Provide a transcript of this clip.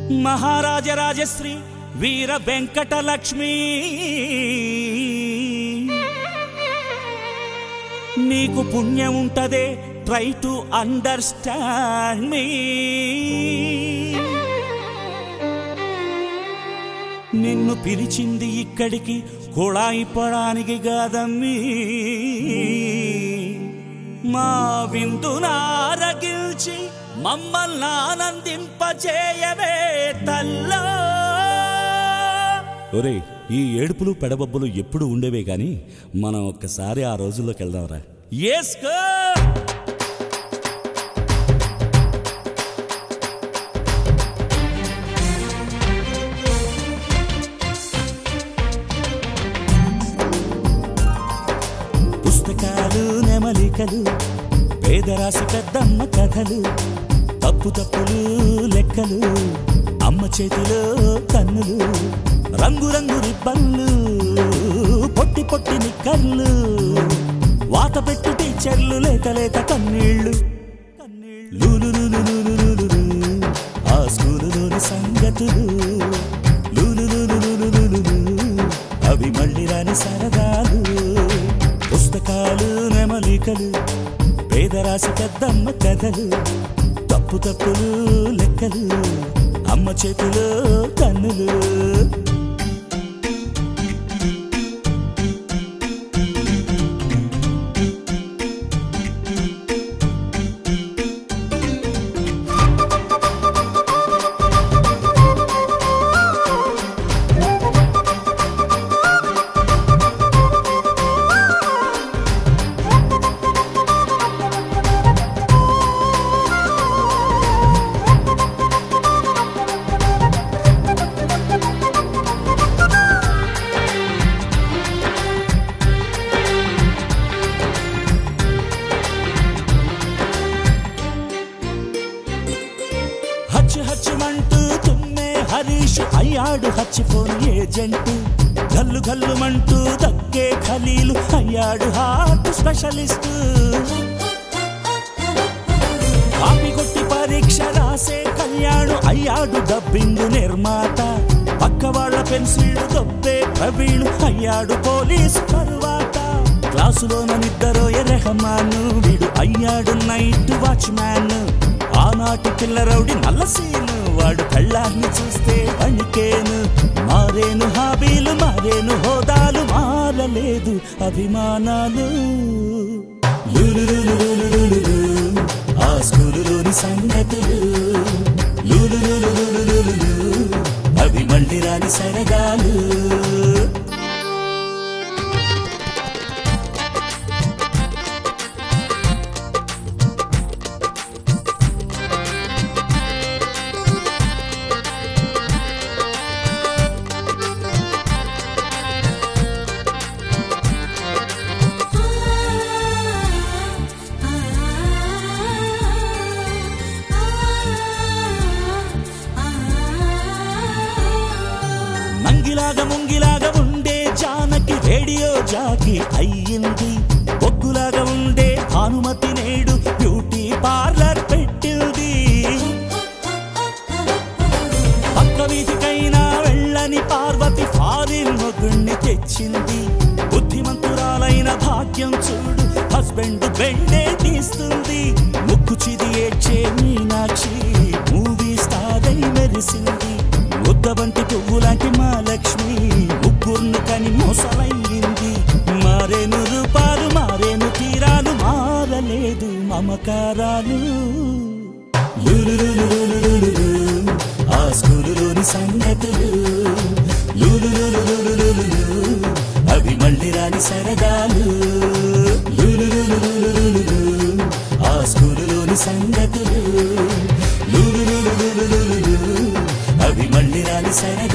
మహారాజరాజశ్రీ వీర వెంకటలక్ష్మి నీకు పుణ్యం ఉంటదే ట్రై టు అండర్స్టాండ్ మీ నిన్ను పిలిచింది ఇక్కడికి కుళాయిపడానికి కాదమ్మీ మా విందునారగిల్చి మమ్మల్ని ఆనందింపజేయవే తల్లో ఒరే ఈ ఏడుపులు పెడబొబ్బులు ఎప్పుడు ఉండేవే గాని మనం ఒక్కసారి ఆ రోజుల్లోకి వెళ్దాంరా ఏస్కో పుస్తకాలు నెమలికలు పేదరాశి పెద్దమ్మ కథలు తప్పు తప్పులు లెక్కలు అమ్మ చేతిలో కన్నులు రంగురంగు రిబ్బన్లు పొట్టి పొట్టి నిక్కర్లు వాత పెట్టు టీచర్లు లేత లేత కన్నీళ్లు లూలు లూలు లూలు లూలు లూ. ఆ స్కూలులోని సంగతులు లూలు లూలు లూలు లూలు లూ. అవి మళ్ళీ రాని సరదాలు పుస్తకాలు నెమలికలు పేదరాశి పెద్దమ్మ కథలు తప్పు తప్పులు లెక్కలు అమ్మ చేతిలో కన్నులు హచ్చు హచ్చుమంటూ తుమ్మే హరీష్ అయ్యాడు హచ్చిపోని ఏజెంట్ గల్లు గల్లుమంటూ దగ్గే ఖలీలు అయ్యాడు హార్ట్ స్పెషలిస్ట్ కాపీ కొట్టి పరీక్ష రాసే కళ్యాణు అయ్యాడు డబ్బింగ్ నిర్మాత పక్క వాళ్ళ పెన్సిల్ దొబ్బే ప్రవీణ్ అయ్యాడు పోలీసు తరువాత క్లాసులోన నిద్దరోయ రెహమాన్ వీడు అయ్యాడు నైట్ వాచ్మ్యాన్ ఆనాటి పిల్ల రౌడి నల్లసీను వాడు కళ్ళాన్ని చూస్తే వణికేను మారేను హాబీలు మారేను హోదాలు మారలేదు అభిమానాలు లులులులులులులులు. ఆ స్కూలులోని సంగతులు లులులులులులులు. అవి మళ్ళీ రాని సరదాలు నంగిలాగా ముంగిలాగా ఉండే జానకి రేడియో జాకి అయ్యింది బొగ్గులాగా ఉండే భానుమతి నేడు బ్యూటీ పార్లర్ పెట్టింది పక్క వీధికైనా వెళ్ళని పార్వతి ఫారిన్ మొగుణ్ణి తెచ్చింది బుద్ధిమంతురాలైన భాగ్యం చూడు హస్బెండ్ బెండే తీస్తుంది ముక్కు చిది ఏడ్చే మీనాక్షి మూవీ స్టార్ అయి మెరిసింది ముద్దబంటి పువ్వులాంటి మా లక్ష్మి ముగ్గుర్ను కని మోసలయ్యింది మారేను రూపాలు మారేను తీరాలు మారలేదు మమకారాలు లులులులులులులులు. ఆ స్కూలులోని సంగతులు లులులులులులులులు. అవి మళ్ళీ రాని సరదాలు లులులులులులులు. ఆ స్కూలులోని సంగతులు లులులులులులులు. అవి మళ్ళీ రాని సరదాలు